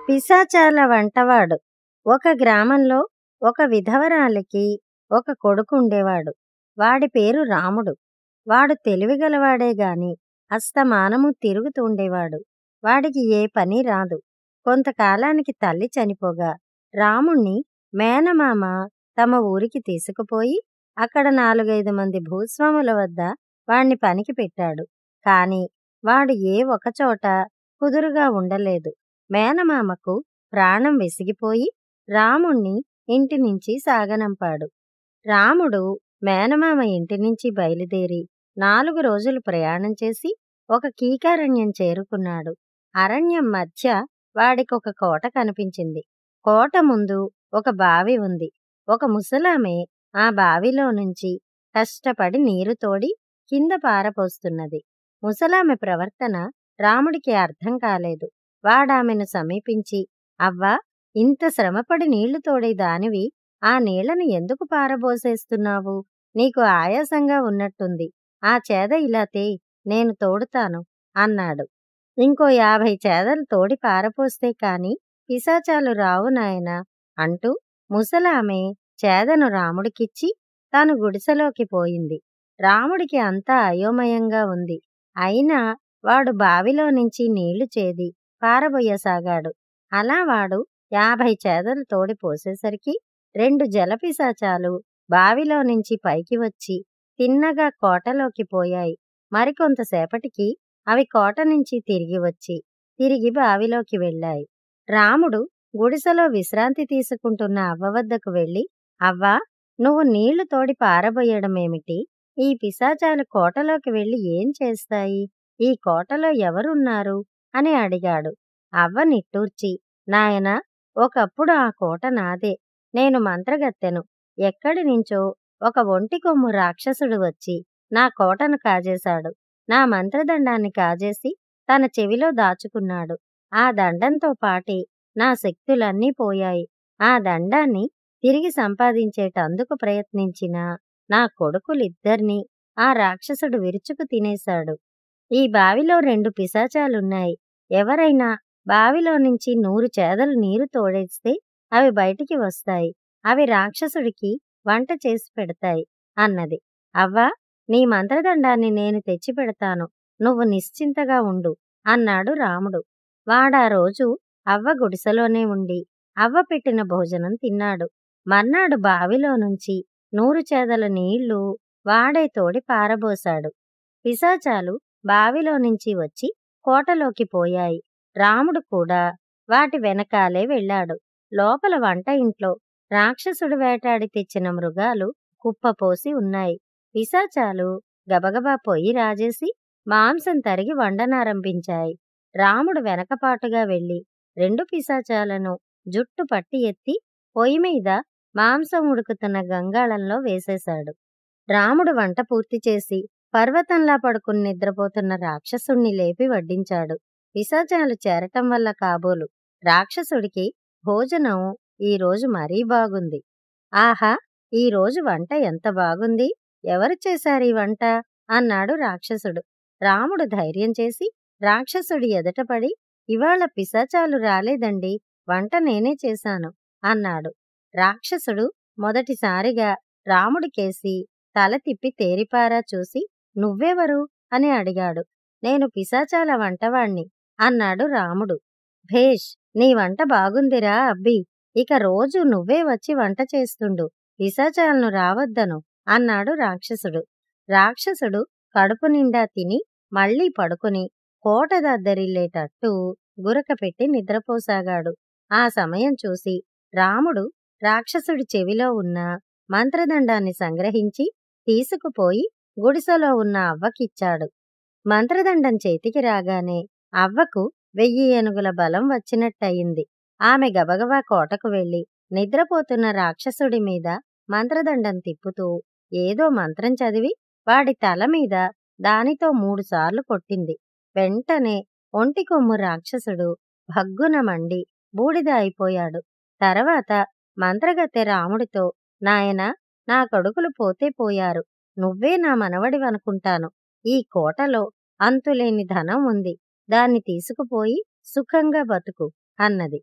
పిశాచాల వంటవాడు ఒక గ్రామంలో ఒక విధవరాలికి ఒక కొడుకు ఉండేవాడు వాడి పేరు రాముడు వాడు తెలివిగలవాడే గాని అస్తమానము తిరుగుతూ ఉండేవాడు వాడికి ఏ పని రాదు కొంతకాలానికి తల్లి చనిపోగా రాముణ్ణి మేనమామ తమ ఊరికి తీసుకుపోయి అక్కడ నాలుగైదు మంది భూస్వాముల వద్ద వాణ్ణి పనికి పెట్టాడు కాని వాడు ఏ ఒకచోట కుదురుగా ఉండలేదు మేనమామకు ప్రాణం విసిగిపోయి రాముణ్ణి ఇంటి నుంచి సాగనంపాడు రాముడు మేనమామ ఇంటి నుంచి బయలుదేరి నాలుగు రోజులు ప్రయాణం చేసి ఒక కీకారణ్యం చేరుకున్నాడు అరణ్యం మధ్య వాడికొక కోట కనిపించింది కోట ముందు ఒక బావి ఉంది ఒక ముసలామె ఆ బావిలో నుంచి కష్టపడి నీరు తోడి కింద పారపోస్తున్నది ముసలామె ప్రవర్తన రాముడికి అర్థం కాలేదు వాడామెను సమీపించి అవ్వా ఇంత శ్రమపడి నీళ్లు తోడే దానివి ఆ నీళ్లను ఎందుకు పారబోసేస్తున్నావు నీకు ఆయాసంగా ఉన్నట్టుంది ఆ చేద ఇలా తే నేను తోడుతాను అన్నాడు ఇంకో యాభై చేదలు తోడి పారపోస్తే కాని పిశాచాలు రావు నాయనా అంటూ ముసలామె చేదను రాముడికిచ్చి తాను గుడిసెలోకి పోయింది రాముడికి అంతా అయోమయంగా ఉంది అయినా వాడు బావిలో నుంచి నీళ్లు చేది పారబోయసాగాడు అలా వాడు యాభై చేదలు తోడి పోసేసరికి రెండు జలపిశాచాలు బావిలో నుంచి పైకి వచ్చి తిన్నగా కోటలోకి పోయాయి మరికొంతసేపటికి అవి కోట నుంచి తిరిగి వచ్చి తిరిగి బావిలోకి వెళ్ళాయి రాముడు గుడిసెలో విశ్రాంతి తీసుకుంటున్న అవ్వ వద్దకు వెళ్ళి అవ్వా నువ్వు నీళ్లు తోడి పారబోయడమేమిటి ఈ పిశాచాలు కోటలోకి వెళ్ళి ఏం చేస్తాయి ఈ కోటలో ఎవరున్నారు అని అడిగాడు అవ్వ నిట్టూర్చి నాయనా ఒకప్పుడు ఆ కోట నాదే నేను మంత్రగత్తెను ఎక్కడి నుంచో ఒక ఒంటి కొమ్ము రాక్షసుడు వచ్చి నా కోటను కాజేశాడు నా మంత్రదండాన్ని కాజేసి తన చెవిలో దాచుకున్నాడు ఆ దండంతో పాటి నా శక్తులన్నీ పోయాయి ఆ దండాన్ని తిరిగి సంపాదించేటందుకు ప్రయత్నించిన నా కొడుకులిద్దర్నీ ఆ రాక్షసుడు విరుచుకు తినేశాడు ఈ బావిలో రెండు పిశాచాలున్నాయి ఎవరైనా బావిలో నుంచి నూరు చేదలు నీరు తోడేస్తే అవి బయటికి వస్తాయి అవి రాక్షసుడికి వంట చేసి పెడతాయి అన్నది అవ్వా నీ మంత్రదండాన్ని నేను తెచ్చి పెడతాను నువ్వు నిశ్చింతగా ఉండు అన్నాడు రాముడు వాడా రోజు అవ్వ గుడిసెలోనే ఉండి అవ్వ పెట్టిన భోజనం తిన్నాడు మర్నాడు బావిలో నుంచి నూరు చేదల నీళ్లు వాడే తోడి పారబోశాడు పిశాచాలు బావిలో నుంచి వచ్చి కోటలోకి పోయాయి రాముడు కూడా వాటి వెనకాలే వెళ్ళాడు లోపల వంట ఇంట్లో రాక్షసుడు వేటాడి తెచ్చిన మృగాలు కుప్పపోసి ఉన్నాయి పిశాచాలు గబగబా పొయ్యి రాజేసి మాంసం తరిగి వండనారంభించాయి రాముడు వెనకపాటుగా వెళ్ళి రెండు పిశాచాలను జుట్టు పట్టి ఎత్తి పొయ్యి మీద మాంసం ఉడుకుతున్న గంగాళంలో వేసేశాడు రాముడు వంట పూర్తి చేసి పర్వతంలా పడుకుని నిద్రపోతున్న రాక్షసుణ్ణి లేపి వడ్డించాడు పిశాచాలు చేరటం వల్ల కాబోలు రాక్షసుడికి భోజనం ఈరోజు మరీ బాగుంది ఆహా ఈరోజు వంట ఎంత బాగుంది ఎవరు చేశారు ఈ వంట అన్నాడు రాక్షసుడు రాముడు ధైర్యం చేసి రాక్షసుడి ఎదుటపడి ఇవాళ పిశాచాలు రాలేదండి వంట నేనే చేశాను అన్నాడు రాక్షసుడు మొదటిసారిగా రాముడికేసి తల తిప్పి తేరిపారా చూసి నువ్వెవరు అని అడిగాడు నేను పిశాచాల వంటవాణ్ణి అన్నాడు రాముడు భేష్ నీ వంట బాగుందిరా అబ్బి ఇక రోజు నువ్వే వచ్చి వంట చేస్తుండు పిశాచాలను రావద్దను అన్నాడు రాక్షసుడు రాక్షసుడు కడుపు నిండా తిని మళ్ళీ పడుకుని కోట దద్దరిల్లేటట్టు గురక పెట్టి నిద్రపోసాగాడు ఆ సమయం చూసి రాముడు రాక్షసుడి చెవిలో ఉన్న మంత్రదండాన్ని సంగ్రహించి తీసుకుపోయి గుడిసెలో ఉన్న అవ్వకిచ్చాడు మంత్రదండం చేతికి రాగానే అవ్వకు వెయ్యి ఏనుగుల బలం వచ్చినట్టయింది ఆమె గబగబా కోటకు వెళ్లి నిద్రపోతున్న రాక్షసుడి మీద మంత్రదండం తిప్పుతూ ఏదో మంత్రం చదివి వాడి తల మీద దానితో మూడుసార్లు కొట్టింది వెంటనే ఒంటి కొమ్ము రాక్షసుడు భగ్గున మండి బూడిద అయిపోయాడు తర్వాత మంత్రగత్తె రాముడితో నాయనా నా కొడుకులు పోతే పోయారు నువ్వే నా మనవడివనుకుంటాను ఈ కోటలో అంతులేని ధనం ఉంది దాన్ని తీసుకుపోయి సుఖంగా బతుకు అన్నది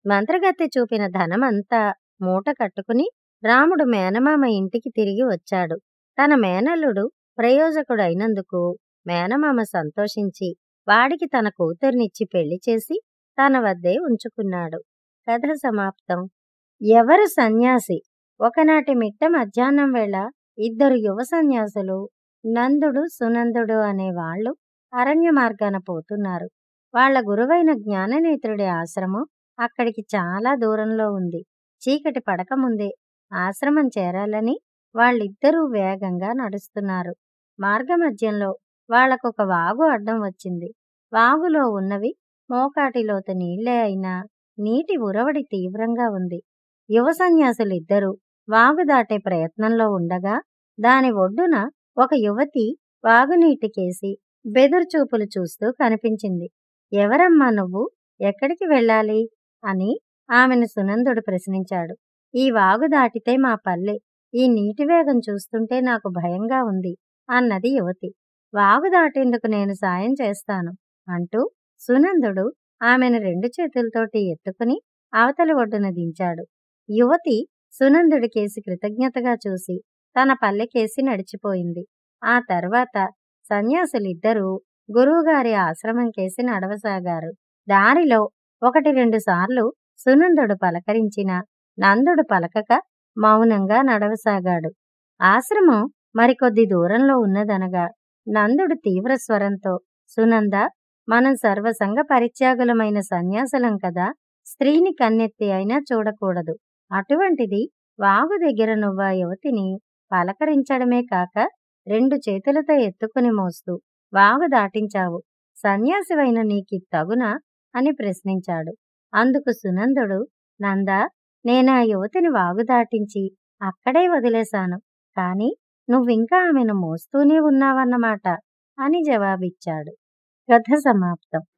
మంత్రగత్తె చూపిన ధనమంతా మూట కట్టుకుని రాముడు మేనమామ ఇంటికి తిరిగి వచ్చాడు తన మేనల్లుడు ప్రయోజకుడైనందుకు మేనమామ సంతోషించి వాడికి తన కూతుర్నిచ్చి పెళ్లి చేసి తన వద్దే ఉంచుకున్నాడు కథ సమాప్తం ఎవరు సన్యాసి ఒకనాటి మిట్ట మధ్యాహ్నం వేళ ఇద్దరు యువ సన్యాసులు నందుడు సునందుడు అనే వాళ్ళు అరణ్య మార్గాన పోతున్నారు వాళ్ళ గురువైన జ్ఞాననేత్రుడి ఆశ్రమం అక్కడికి చాలా దూరంలో ఉంది చీకటి పడకముందే ఆశ్రమం చేరాలని వాళ్ళిద్దరూ వేగంగా నడుస్తున్నారు మార్గమధ్యంలో వాళ్లకొక వాగు అడ్డం వచ్చింది వాగులో ఉన్నవి మోకాటిలోతు నీళ్లే అయినా నీటి ఉరవడి తీవ్రంగా ఉంది యువ సన్యాసులిద్దరూ వాగు దాటే ప్రయత్నంలో ఉండగా దాని ఒడ్డున ఒక యువతి వాగునీటికేసి బెదురుచూపులు చూస్తూ కనిపించింది ఎవరమ్మా నువ్వు ఎక్కడికి వెళ్ళాలి అని ఆమెను సునందుడు ప్రశ్నించాడు ఈ వాగు దాటితే మా పల్లె ఈ నీటి వేగం చూస్తుంటే నాకు భయంగా ఉంది అన్నది యువతి వాగు దాటేందుకు నేను సాయం చేస్తాను అంటూ సునందుడు ఆమెను రెండు చేతులతోటి ఎత్తుకుని అవతలి ఒడ్డున దించాడు యువతి సునందుడికేసి కృతజ్ఞతగా చూసి తన పల్లెకేసి నడిచిపోయింది ఆ తర్వాత సన్యాసులిద్దరూ గురువుగారి ఆశ్రమం కేసి నడవసాగారు దారిలో ఒకటి రెండు సార్లు సునందుడు పలకరించిన నందుడు పలకక మౌనంగా నడవసాగాడు ఆశ్రమం మరికొద్ది దూరంలో ఉన్నదనగా నందుడు తీవ్ర స్వరంతో సునంద మనం సర్వసంగ పరిత్యాగులమైన సన్యాసులం కదా స్త్రీని కన్నెత్తి అయినా చూడకూడదు అటువంటిది వాగు దగ్గర నువ్వా యువతిని పలకరించడమే కాక రెండు చేతులతో ఎత్తుకుని మోస్తూ వాగు దాటించావు సన్యాసివైన నీకి తగునా అని ప్రశ్నించాడు అందుకు సునందుడు నందా నేనా యువతిని వాగు దాటించి అక్కడే వదిలేశాను కాని నువ్వింకా ఆమెను మోస్తూనే ఉన్నావన్నమాట అని జవాబిచ్చాడు కథ సమాప్తం